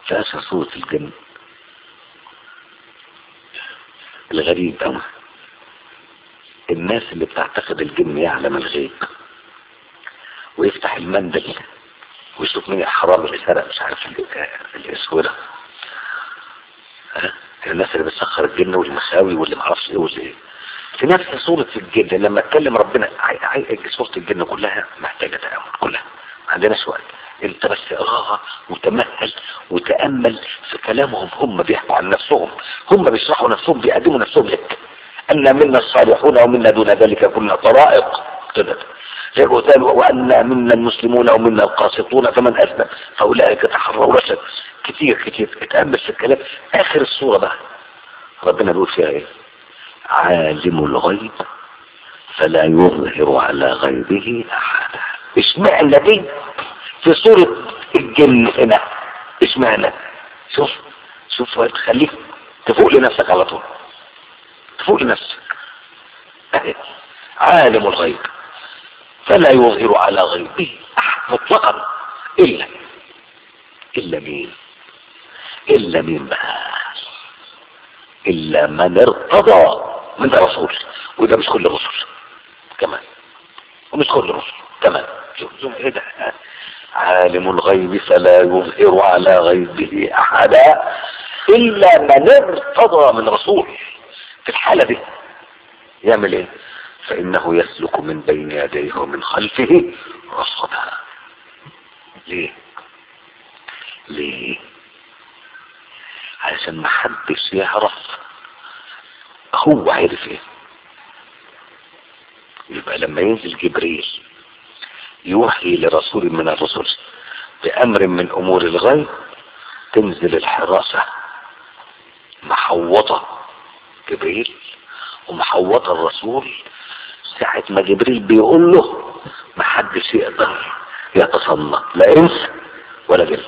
في اخر سورة الجن الغريب أوي الناس اللي بتعتقد الجن يعلم الغيب ويفتح المندل ويشوف مين الحرام اللي سرق مش عارف ال- الاسوره ها الناس اللي بتسخر الجن والمخاوي واللي معرفش ايه واللي ايه في نفس سورة الجن لما اتكلم ربنا عي- عي- سورة الجن كلها محتاجة تأمل كلها ما عندناش وقت انت بس اقراها وتمهل وتأمل في كلامهم هم بيحكوا عن نفسهم هم بيشرحوا نفسهم بيقدموا نفسهم لك أن منا الصالحون ومنا دون ذلك كنا طرائق كده قالوا وأن منا المسلمون ومنا القاسطون فمن أسلم فأولئك تحروا رشد كتير كتير اتأمل في الكلام آخر السورة بقى ربنا بيقول فيها ايه عالم الغيب فلا يظهر على غيبه أحدا اشمعنى دي في سورة الجن هنا اشمعنى شوف شوف خليك تفوق لنفسك على طول تفوق لنفسك أهي. عالم الغيب فلا يظهر على غيبه أحد مطلقا إلا إلا مين إلا مين بقى إلا من ارتضى من الرسول وده مش كل الرسل كمان ومش كل الرسل كمان شوف شوف ايه ده عالم الغيب فلا يظهر على غيبه احدا الا من ارتضى من رسول في الحالة دي يعمل ايه فانه يسلك من بين يديه ومن خلفه رصدا ليه ليه عشان ما حدش يعرف هو عارف ايه يبقى لما ينزل جبريل يوحي لرسول من الرسل بأمر من أمور الغيب تنزل الحراسة محوطة جبريل ومحوطة الرسول ساعة ما جبريل بيقول له محدش يقدر يتصنع لا انس ولا جن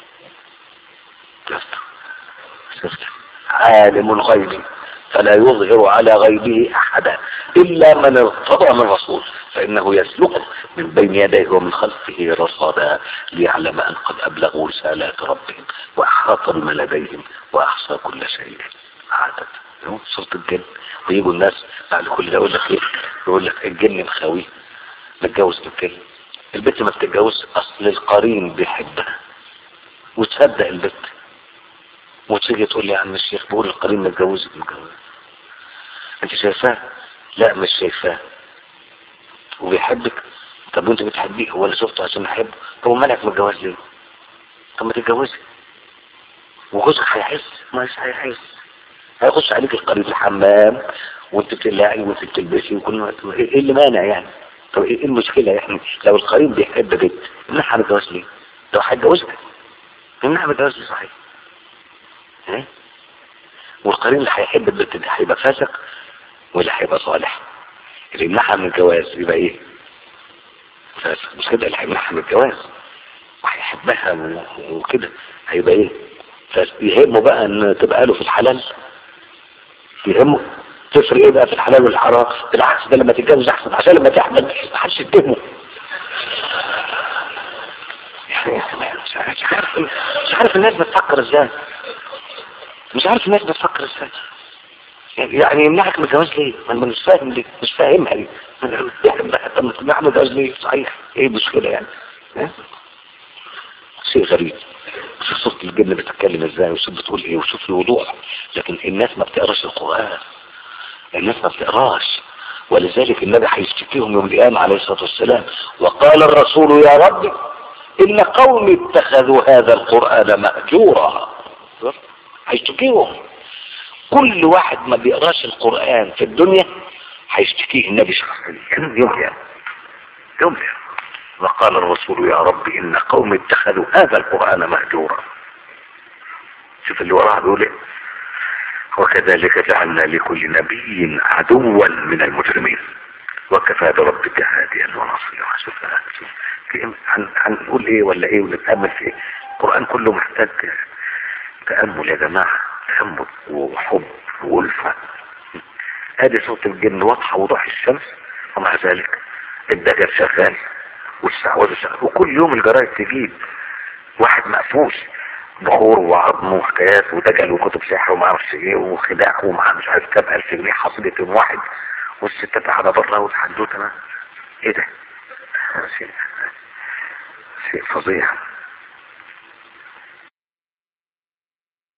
شفت شفت عالم الغيب فلا يظهر على غيبه احدا الا من ارتضى من رسول فانه يسلك من بين يديه ومن خلفه رصدا ليعلم ان قد ابلغوا رسالات ربهم واحاط بما لديهم واحصى كل شيء عدد سورة الجن ويجوا الناس بعد كل ده يقول لك ايه يقول لك الجن مخاوي متجوز بالجن البنت ما بتتجوز اصل القرين بيحبها وتصدق البنت وتيجي تقول لي يا عم الشيخ بقول القرين متجوزك متجوز انت شايفاه لا مش شايفاه وبيحبك طب وانت بتحبيه هو اللي شفته عشان احبه طب مالك متجوز ليه طب ما تتجوزي وجوزك هيحس مش هيحس هيخش عليك القريب الحمام وانت بتلاقي وانت بتلبسي وكل وقت ايه اللي مانع يعني طب ايه المشكلة يعني لو القريب بيحب بنت منها متجوز ليه لو هيتجوزها منها متجوز ليه صحيح ايه والقرين اللي هيحب البنت دي هيبقى فاسق ولا هيبقى صالح اللي يمنعها من الجواز يبقى ايه فاسق مش كده اللي هيمنعها من الجواز وهيحبها و- وكده هيبقى ايه فاسق يهمه بقى ان تبقى له في الحلال يهمه تفرق ايه بقى في الحلال والحرام بالعكس ده لما تتجوز احسن عشان لما تحمل ما حدش يتهمه يعني مش عارف مش عارف الناس بتفكر ازاي مش عارف الناس بتفكر ازاي يعني يمنعك من الجواز ليه؟ ما انا مش فاهم ليه؟ مش فاهمها ليه؟ طب ما تمنعني من الجواز ليه؟ صحيح ايه المشكلة يعني؟ ها؟ شيء غريب شوف صورة الجن بتتكلم ازاي وشوف بتقول ايه وشوف الوضوح لكن الناس ما بتقراش القرآن الناس ما بتقراش ولذلك النبي هيشتكيهم يوم القيامة عليه الصلاة والسلام وقال الرسول يا رب إن قومي اتخذوا هذا القرآن مأجورا هيشتكيهم كل واحد ما بيقراش القرآن في الدنيا هيشتكيه النبي شخصيا يوم القيامة يوم القيامة وقال الرسول يا رب إن قوم اتخذوا هذا القرآن مهجورا شوف اللي وراها بيقول ايه وكذلك جعلنا لكل نبي عدوا من المجرمين وكفى بربك هاديا ونصيرا شوف شوف هن- هنقول ايه ولا ايه ونتأمل في ايه القرآن كله محتاج تأمل يا جماعة تأمل وحب وألفة ادي صوت الجن واضحة وضوح الشمس ومع ذلك الدجل شغال والشعوذة شغال وكل يوم الجرايد تجيب واحد مقفوش بخور وعظم وحكايات ودجل وكتب سحر وما اعرفش ايه وخداع ومع مش عارف كام الف جنيه حصلت يوم واحد والستات قاعده بره والحدوته ايه ده؟ شيء شيء فظيع